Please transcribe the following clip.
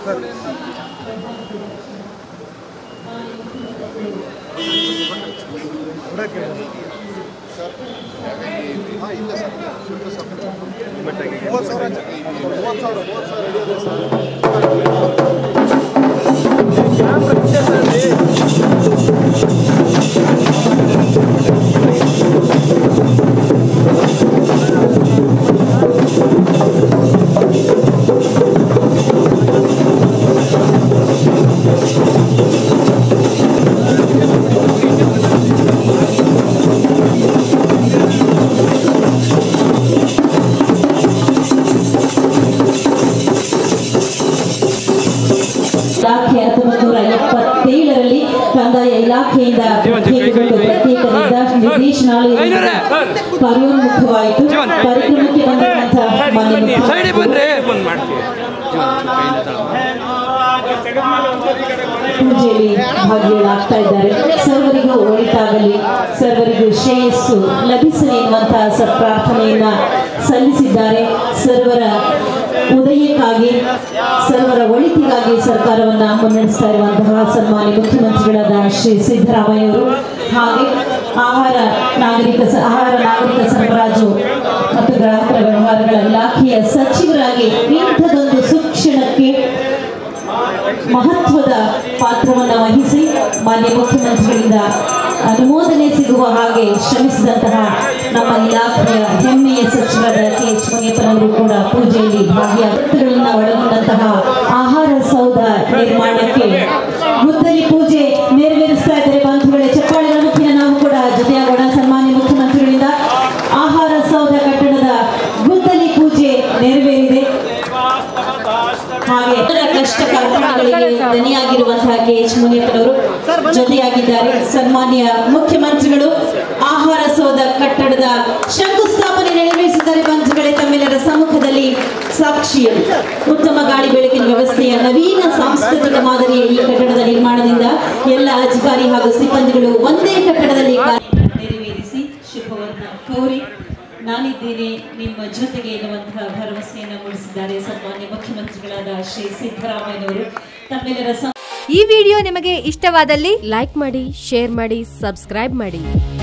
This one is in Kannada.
ಇಲಾಖೆ ಹತ್ತೊಂಬತ್ತು ನೂರ ಎಪ್ಪತ್ತೇಳರಲ್ಲಿ ಕಂದಾಯ ಇಲಾಖೆಯಿಂದ ಪ್ರತ್ಯೇಕಗೊಂಡು ಪ್ರತ್ಯೇಕ ನಿರ್ದ- ನಿರ್ದೇಶನಾಲಯ ಕಾರ್ಯೋನ್ಮುಖವಾಯಿತು ಕಾರ್ಯಕ್ರಮಕ್ಕೆ ಬಂದಂತಹ ಮಾನ್ಯ ಮುಖ್ಯ- ಸೈಡಿಗೆ ಬಂದ್ರೆ ಬಂದು ಮಾಡ್ತೀವಿ ಪೂಜೆಯಲ್ಲಿ ಭಾಗಿಗಳಾಗ್ತಾ ಇದ್ದಾರೆ ಸರ್ವರಿಗೂ ಒಳಿತಾಗಲಿ ಸರ್ವರಿಗೂ ಶ್ರೇಯಸ್ಸು ಲಭಿಸಲಿ ಎನ್ನುವಂತಹ ಸತ್ಪ್ರಾರ್ಥನೆಯನ್ನ ಸಲ್ಲಿಸಿದ್ದಾರೆ ಸರ್ವರ ಉದಯಕ್ಕಾಗಿ ಸರ್ವರ ಒಳಿತಿಗಾಗಿ ಸರ್ಕಾರವನ್ನ ಮುನ್ನಡೆಸ್ತಾ ಇರುವಂತಹ ಸನ್ಮಾನ್ಯ ಮುಖ್ಯಮಂತ್ರಿಗಳಾದ ಶ್ರೀ ಸಿದ್ದರಾಮಯ್ಯವರು ಹಾಗೆ ಆಹಾರ ನಾಗರಿಕ ಸ- ಆಹಾರ ನಾಗರಿಕ ಸರಬರಾಜು ಮತ್ತು ಗ್ರಾಹಕರ ವ್ಯವಹಾರಗಳ ಇಲಾಖೆಯ ಸಚಿವರಾಗಿ ಇಂಥದೊಂದು ಶಿಕ್ಷಣಕ್ಕೆ ಮಹತ್ವದ ಪಾತ್ರವನ್ನು ವಹಿಸಿ ಮಾನ್ಯ ಮುಖ್ಯಮಂತ್ರಿಗಳಿಂದ ಅನುಮೋದನೆ ಸಿಗುವ ಹಾಗೆ ಶ್ರಮಿಸಿದಂತಹ ನಮ್ಮ ಇಲಾಖೆಯ ಹೆಮ್ಮೆಯ ಸಚಿವರಾದ ಕೆ ಎಚ್ ಮುನಿಯಪ್ಪನವರು ಕೂಡ ಪೂಜೆಯಲ್ಲಿ ಭಾಗಿಯಾಗಿಗಳನ್ನು ಒಳಗೊಂಡಂತಹ ಆಹಾರ ಸೌಧ ನಿರ್ಮಾಣಕ್ಕೆ ಗುದ್ದಲಿ ಪೂಜೆ ನೆರವೇರಿಸ್ತಾ ಇದ್ದಾರೆ ಬಂಧುಗಳೇ ಚಪ್ಪಾಳೆಗಳ ಮುಖೇನ ನಾವು ಕೂಡ ಜೊತೆಯಾಗೋಣ ಸನ್ಮಾನ್ಯ ಮುಖ್ಯಮಂತ್ರಿಗಳಿಂದ ಆಹಾರ ಸೌಧ ಕಟ್ಟಡದ ಗುದ್ದಲಿ ಪೂಜೆ ನೆರವೇರಿದೆ ಹಾಗೆ ಇತರ ಕಷ್ಟ ಕಾರ್ಯಕ್ರಮಗಳಿಗೆ ದನಿಯಾಗಿರುವಂತಹ ಕೆ ಎಚ್ ಮುನಿಯಪ್ಪನವರು ಜೊತೆಯಾಗಿದ್ದಾರೆ ಸನ್ಮಾನ್ಯ ಮುಖ್ಯಮಂತ್ರಿಗಳು ಆಹಾರ ಸೌಧ ಕಟ್ಟಡದ ಶಂಕುಸ್ಥಾಪನೆ ನೆರವೇರಿಸಿದ್ದಾರೆ ಬಂಧುಗಳೇ ತಮ್ಮೆಲ್ಲರ ಸಮ್ಮುಖದಲ್ಲಿ ಸಾಕ್ಷಿಯಲ್ಲಿ ಉತ್ತಮ ಗಾಳಿ ಬೆಳಕಿನ ವ್ಯವಸ್ಥೆಯ ನವೀನ ಸಾಂಸ್ಕೃತಿಕ ಮಾದರಿಯ ಈ ಕಟ್ಟಡದ ನಿರ್ಮಾಣದಿಂದ ಎಲ್ಲ ಅಧಿಕಾರಿ ಹಾಗೂ ಸಿಬ್ಬಂದಿಗಳು ಒಂದೇ ಕಟ್ಟಡದಲ್ಲಿ ಕಾರ್ಯ ನೆರವೇರಿಸಿ ಶುಭವನ್ನ ಕೋರಿ ನಾನಿದ್ದೇನೆ ನಿಮ್ಮ ಜೊತೆಗೆ ಎನ್ನುವಂತಹ ಭರವಸೆಯನ್ನು ಮೂಡಿಸಿದ್ದಾರೆ ಸನ್ಮಾನ್ಯ ಮುಖ್ಯಮಂತ್ರಿಗಳಾದ ಶ್ರೀ ಸಿದ್ದರಾಮಯ್ಯನವರು ತಮ್ಮೆಲ್ಲರ ಸಂ- ಈ ವಿಡಿಯೋ ನಿಮಗೆ ಇಷ್ಟವಾದಲ್ಲಿ ಲೈಕ್ ಮಾಡಿ ಶೇರ್ ಮಾಡಿ ಸಬ್ಸ್ಕ್ರೈಬ್ ಮಾಡಿ